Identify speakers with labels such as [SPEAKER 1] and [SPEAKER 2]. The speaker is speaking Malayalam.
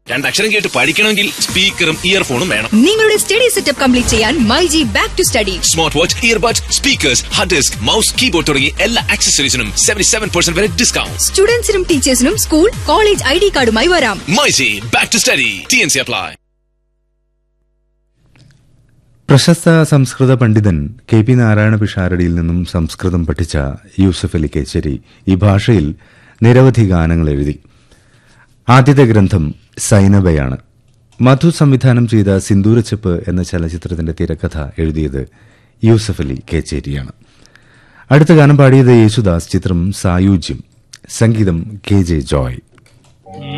[SPEAKER 1] രണ്ടക്ഷരം കേട്ട് പഠിക്കണമെങ്കിൽ സ്പീക്കറും ഇയർഫോണും വേണം
[SPEAKER 2] നിങ്ങളുടെ സ്റ്റഡി സെറ്റപ്പ് കംപ്ലീറ്റ് ചെയ്യാൻ myG back to study
[SPEAKER 1] smart watch earbuds speakers hard disk mouse keyboard തുടങ്ങി എല്ലാ ആക്സസറീസിനും സെവന്റി സെവൻ പെർസെന്റ് വരെ ഡിസ്കൗണ്ട്
[SPEAKER 2] സ്റ്റുഡൻസിനും ടീച്ചേഴ്സിനും സ്കൂൾ കോളേജ് ഐ ഡി കാർഡുമായി വരാം
[SPEAKER 1] myG back to study T N C apply
[SPEAKER 3] പ്രശസ്ത സംസ്കൃത പണ്ഡിതൻ കെ പി നാരായണ പിഷാരടിയിൽ നിന്നും സംസ്കൃതം പഠിച്ച യൂസഫ് അലി കേച്ചേരി ഈ ഭാഷയിൽ നിരവധി ഗാനങ്ങൾ എഴുതി ആദ്യത്തെ ഗ്രന്ഥം സൈനബയാണ് മധു സംവിധാനം ചെയ്ത സിന്ദൂരച്ചെപ്പ് എന്ന ചലച്ചിത്രത്തിന്റെ തിരക്കഥ എഴുതിയത് യൂസഫ് അലി കേച്ചേരിയാണ് അടുത്ത ഗാനം പാടിയത് യേശുദാസ് ചിത്രം സായുജ്യം സംഗീതം കെ ജെ ജോയ്